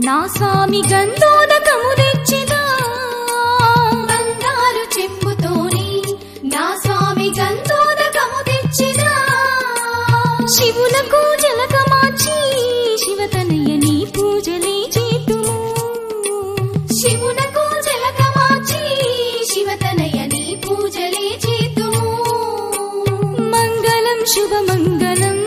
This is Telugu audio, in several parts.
నా స్వామి గంధోదకము తెచ్చినా బంగారు చెంబుతోని నా స్వామి గంధోదకము తెచ్చినా శివులకు జలకమాచి శివతనయ నీ పూజలే చేతుము శివునకు జలకమాచి శివతనయ నీ పూజలే చేతుము మంగళం శుభమంగళం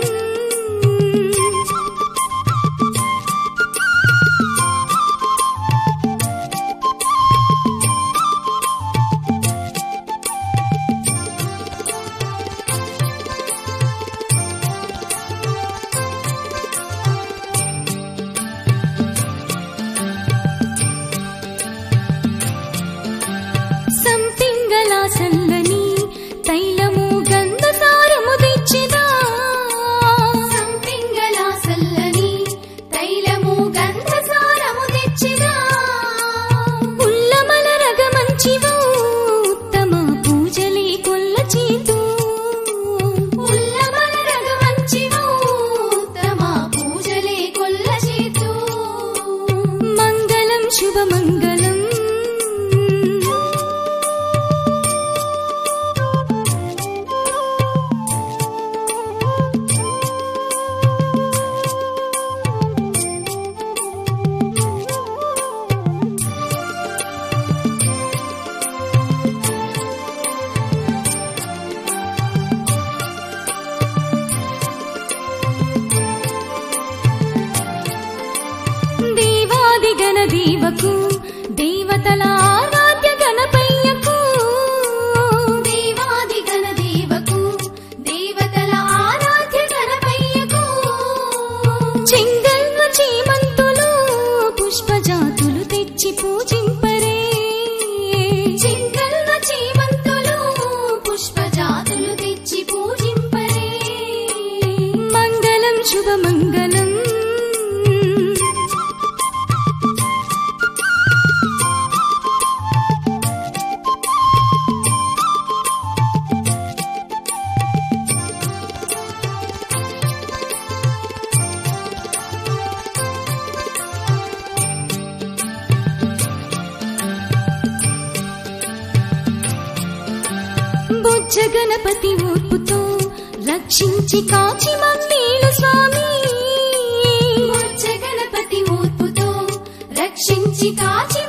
సంపింగళ సల్లని తైలము గంధసారము తెచ్చినా సంపింగళ సల్లని తైలము గంధసారము తెచ్చినా ఉల్లమల రగమంచివో ఉత్తమ పూజలే కొల్ల చేతు ఉల్లమల రగమంచివు ఉత్తమ పూజలే కొల్ల చేతు మంగళం శుభమంగళం దేవాది గణ దేవకు దేవతల ఆరాధ్య గణపయ్యకు దేవాది గణ దేవకు దేవతల ఆరాధ్య గణపయ్యకు చెంగల్వ చేమంతులు పుష్పజాతులు తెచ్చి పూజింపరే చింగల్వ చేమంతులు పుష్పజాతులు తెచ్చి పూజింపరే మంగళం శుభమంగళం బుజ్జ గణపతి ఓర్పుతో రక్షించి కాచి మమ్మీలు స్వామి వచ్చ గణపతి ఊర్పుతో రక్షించి కాచి